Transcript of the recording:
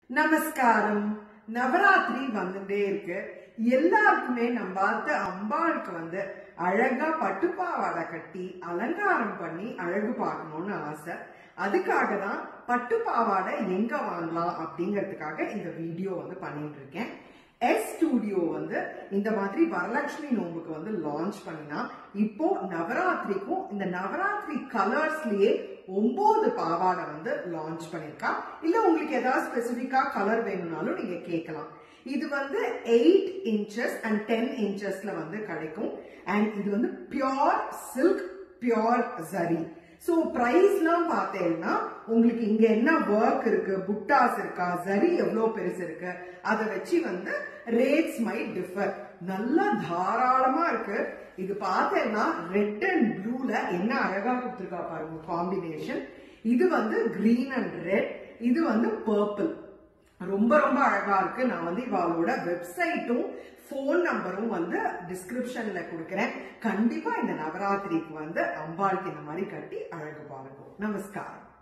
நமஸ்காரம் நவராத்திரி வந்துட்டே இருக்கு எல்லாருக்குமே நம்ம பார்த்து அம்பாளுக்கு வந்து அழகா பட்டுப்பாவாடை கட்டி அலங்காரம் பண்ணி அழகு பார்க்கணும்னு ஆசை அதுக்காக தான் பட்டுப்பாவாடை எங்க வாங்கலாம் அப்படிங்கிறதுக்காக இந்த வீடியோ வந்து பண்ணிட்டு இருக்கேன் எஸ் ஸ்டுடியோ வந்து இந்த மாதிரி வரலட்சுமி நோம்புக்கு வந்து லான்ச் பண்ணினா இப்போ நவராத்திரிக்கும் இந்த நவராத்திரி கலர்ஸ்லயே ஒன்பது பாவாடை வந்து லான்ச் பண்ணிருக்கா இல்ல உங்களுக்கு ஏதாவது ஸ்பெசிபிக்கா கலர் வேணும்னாலும் நீங்க கேட்கலாம் இது வந்து எயிட் இன்ச்சஸ் அண்ட் டென் இன்ச்சஸ்ல வந்து கிடைக்கும் அண்ட் இது வந்து pure silk pure zari so ப்ரைஸ்லாம் பார்த்தேன்னா உங்களுக்கு இங்க என்ன ஒர்க் இருக்கு புட்டாஸ் இருக்கா ஜரி எவ்வளோ பெருசு இருக்கு அதை வச்சு வந்து ரேட்ஸ் மை டிஃபர் நல்லா தாராளமா இருக்கு இது பார்த்தேன்னா ரெட் அண்ட் ப்ளூல என்ன அழகா கொடுத்துருக்கா பாருங்க காம்பினேஷன் இது வந்து கிரீன் அண்ட் ரெட் இது வந்து பர்பிள் ரொம்ப ரொம்ப அழகா இருக்கு நான் வந்து இவாளோட வெப்சைட்டும் ஃபோன் நம்பரும் வந்து டிஸ்கிரிப்ஷன்ல கொடுக்குறேன் கண்டிப்பா இந்த நவராத்திரிக்கு வந்து அம்பாளுக்கு இந்த மாதிரி கட்டி அழகு பாருங்க நமஸ்காரம்